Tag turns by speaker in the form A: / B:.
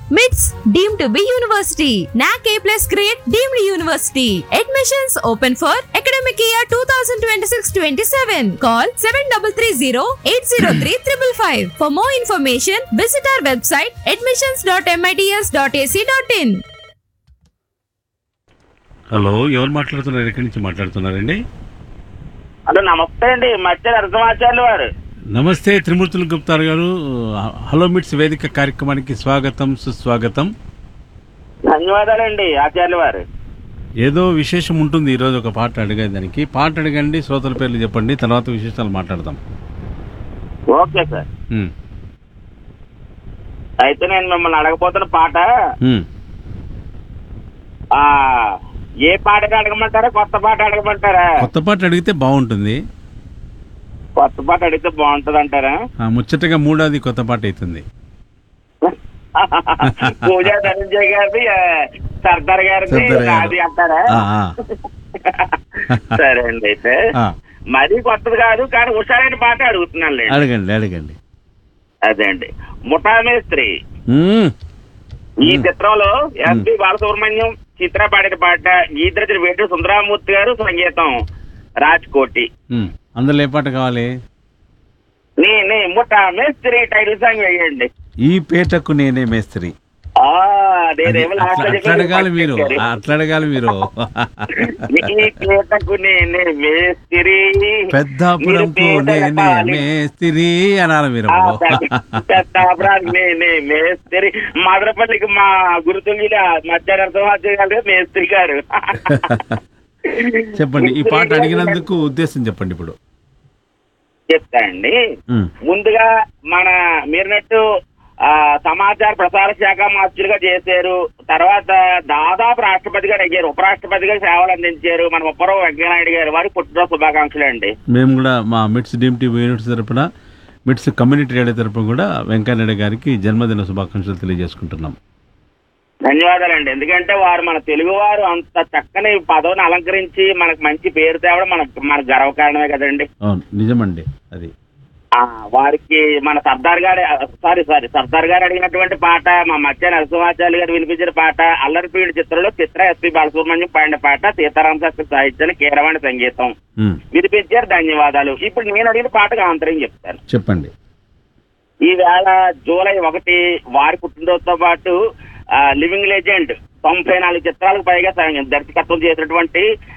A: MITS deemed to be university. NAC A plus grade deemed university. Admissions open for academic year 2026-27. Call 7330-803-555. For more information, visit our website admissions.mits.ac.in.
B: Hello ఎవరు మాట్లాడుతున్నారు ఎక్కడి నుంచి మాట్లాడుతున్నారండి
C: hello నమస్తే అండి మధ్య నరసింహాచార్యులు వారు
B: నమస్తే త్రిమూర్తులు గుప్తారు గారు హలో మిట్స్ వేదిక కార్యక్రమానికి స్వాగతం సుస్వాగతం
C: ధన్యవాదాలండి ఆచార్యులు వారు
B: ఏదో విశేషం ఉంటుంది ఈరోజు ఒక పాట అడిగే దానికి పాట అడగండి శ్రోతల పేర్లు చెప్పండి తర్వాత విశేషాలు మాట్లాడదాం
C: ఓకే సార్
B: ఉమ్,
C: అయితే నేను మిమ్మల్ని అడగబోతున్న పాట
B: ఉమ్.
C: ఆ ఏ పాటకి అడగమంటారా కొత్త పాట అడగమంటారా
B: కొత్త పాట అడిగితే బాగుంటుంది
C: కొత్త పాట అడిగితే బాగుంటది అంటారా
B: ఆ, ముచ్చటగా మూడాది కొత్త పాట అవుతుంది
C: పూజా ధనంజయ్ గారిది ఆ, సర్దార్ గారిది
B: సర్దార్ గారు.
C: నాది అంటారా
B: ఆ, ఆ.
C: సరే అండి అయితే
B: ఆ,
C: మరీ కొత్తది కాదు కానీ హుషారైన పాట అడుగుతున్నాను
B: అడగండి అడగండి
C: అదే అండి ముఠా మేస్త్రి
B: ఉమ్,
C: ఈ చిత్రంలో ఎస్పి బాలసుబ్రహ్మణ్యం చిత్ర పాడిన పాట గీతరచన వేటు సుందరామూర్తి గారు సంగీతం రాజ్ కోటి
B: ఉమ్. అందులో ఏ పాట కావాలి
C: నీ నీ ముఠ మేస్త్రి టైటిల్ సాంగ్ వేయండి
B: ఈ పేటకు నేనే మేస్త్రి
C: ఆ నేనేమో
B: అట్లా
C: last లో
B: అట్లా
C: చెప్పాను,
B: అడగాలి మీరు
C: పట్టుకెళ్ళారు.
B: అట్లా అడగాలి మీరు
C: నీ పేటకు నేనే మేస్త్రి
B: పెద్దాపురంకు
C: మీరు పేదల
B: నేనే
C: పాలి-
B: మేస్త్రి అనాలి మీరు
C: ఆ, పెద్దాపురానికి నేనే మేస్త్రి మదనపల్లికి మా గురుతుంగిల మధ్యాహ్నం గారు మేస్త్రి గారు
B: చెప్పండి ఈ పాట అడిగినందుకు ఉద్దేశం చెప్పండి ఇప్పుడు
C: చెప్తా అండి
B: ఉమ్,
C: ముందుగా మన మీరున్నట్టు ఆ, సమాచార ప్రసార శాఖ మార్చులుగా చేశారు తర్వాత దాదాపు రాష్ట్రపతిగా అడిగారు ఉపరాష్ట్రపతిగా సేవలు అందించారు మన ఉప్పరావు వెంకయ్యనాయుడు గారు వారికి పుట్టినరోజు శుభాకాంక్షలు అండి
B: మేము కూడా మా మిట్స్ డీమ్ టీవీ యూనిట్స్ తరపున మిట్స్ కమ్యూనిటీ రేడియో తరపున కూడా వెంకయ్యనాయుడు గారికి జన్మదిన శుభాకాంక్షలు తెలియజేసుకుంటున్నాం
C: ధన్యవాదాలండి ఎందుకంటే వారు మన తెలుగు వారు అంత చక్కని పదవిని అలంకరించి మనకు మంచి పేరు తేవడం మనకు మన గర్వకారణమే కదండి
B: అవును నిజమండి అది
C: ఆ వారికి మన సర్దార్ గారు సారీ సారీ సర్దార్ గారు అడిగినటువంటి పాట మా మధ్య నరసింహాచార్య గారు వినిపించిన పాట అల్లరిపీడి చిత్రంలో చిత్ర ఎస్పి బాలసుబ్రహ్మణ్యం పాడిన పాట సీతారాం శాస్త్రి సాహిత్యాన్ని కీరవాణి సంగీతం
B: ఉమ్,
C: వినిపించారు ధన్యవాదాలు ఇప్పుడు నేను అడిగిన పాటకు ఆంతరం చెప్తాను
B: చెప్పండి
C: ఈవేళ జూలై ఒకటి వారి పుట్టినరోజుతో పాటు ఆ, లివింగ్ లెజెండ్ తొంభై నాలుగు చిత్రాలకు పైగా స- దర్శకత్వం చేసినటువంటి